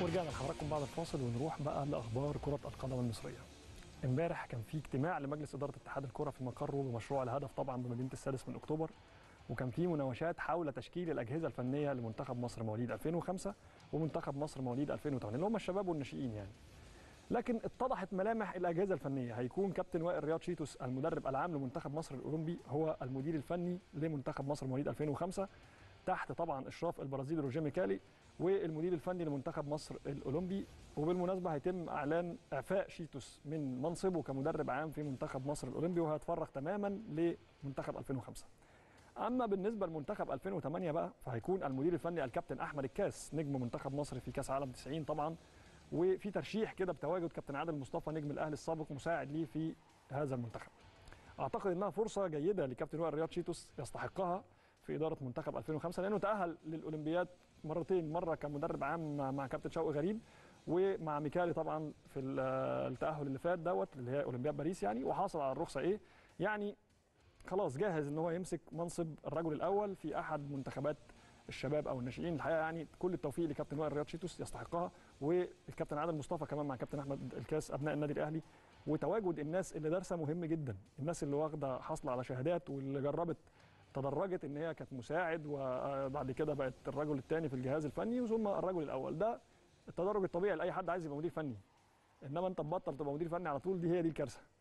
ورجعنا لحضراتكم بعد الفاصل ونروح بقى لاخبار كره القدم المصريه. امبارح كان في اجتماع لمجلس اداره اتحاد الكره في مقره بمشروع الهدف طبعا بمدينه السادس من اكتوبر وكان في مناوشات حول تشكيل الاجهزه الفنيه لمنتخب مصر مواليد 2005 ومنتخب مصر مواليد 2008 اللي هم الشباب والناشئين يعني. لكن اتضحت ملامح الاجهزه الفنيه هيكون كابتن وائل رياض شيتوس المدرب العام لمنتخب مصر الاولمبي هو المدير الفني لمنتخب مصر مواليد 2005 تحت طبعا اشراف البرازيلي روجيه ميكالي والمدير الفني لمنتخب مصر الاولمبي وبالمناسبه هيتم اعلان اعفاء شيتوس من منصبه كمدرب عام في منتخب مصر الاولمبي وهيتفرغ تماما لمنتخب 2005 اما بالنسبه لمنتخب 2008 بقى فهيكون المدير الفني الكابتن احمد الكاس نجم منتخب مصر في كاس عالم 90 طبعا وفي ترشيح كده بتواجد كابتن عادل مصطفى نجم الاهلي السابق مساعد ليه في هذا المنتخب اعتقد انها فرصه جيده لكابتن وائل رياض شيتوس يستحقها في اداره منتخب 2005 لانه تاهل للاولمبياد مرتين مره كمدرب عام مع كابتن شوقي غريب ومع ميكالي طبعا في التاهل اللي فات دوت اللي هي اولمبياد باريس يعني وحاصل على الرخصه ايه يعني خلاص جاهز ان هو يمسك منصب الرجل الاول في احد منتخبات الشباب او الناشئين الحقيقه يعني كل التوفيق لكابتن وائل رياض شيتوس يستحقها والكابتن عادل مصطفى كمان مع كابتن احمد الكاس ابناء النادي الاهلي وتواجد الناس اللي دارسه مهم جدا الناس اللي واخده حاصله على شهادات واللي جربت تدرجت ان هي كانت مساعد وبعد كده بقت الرجل الثاني في الجهاز الفني ثم الرجل الاول ده التدرج الطبيعي لاي حد عايز يبقى مدير فني انما انت تبطل تبقى مدير فني على طول دي هي دي الكارثه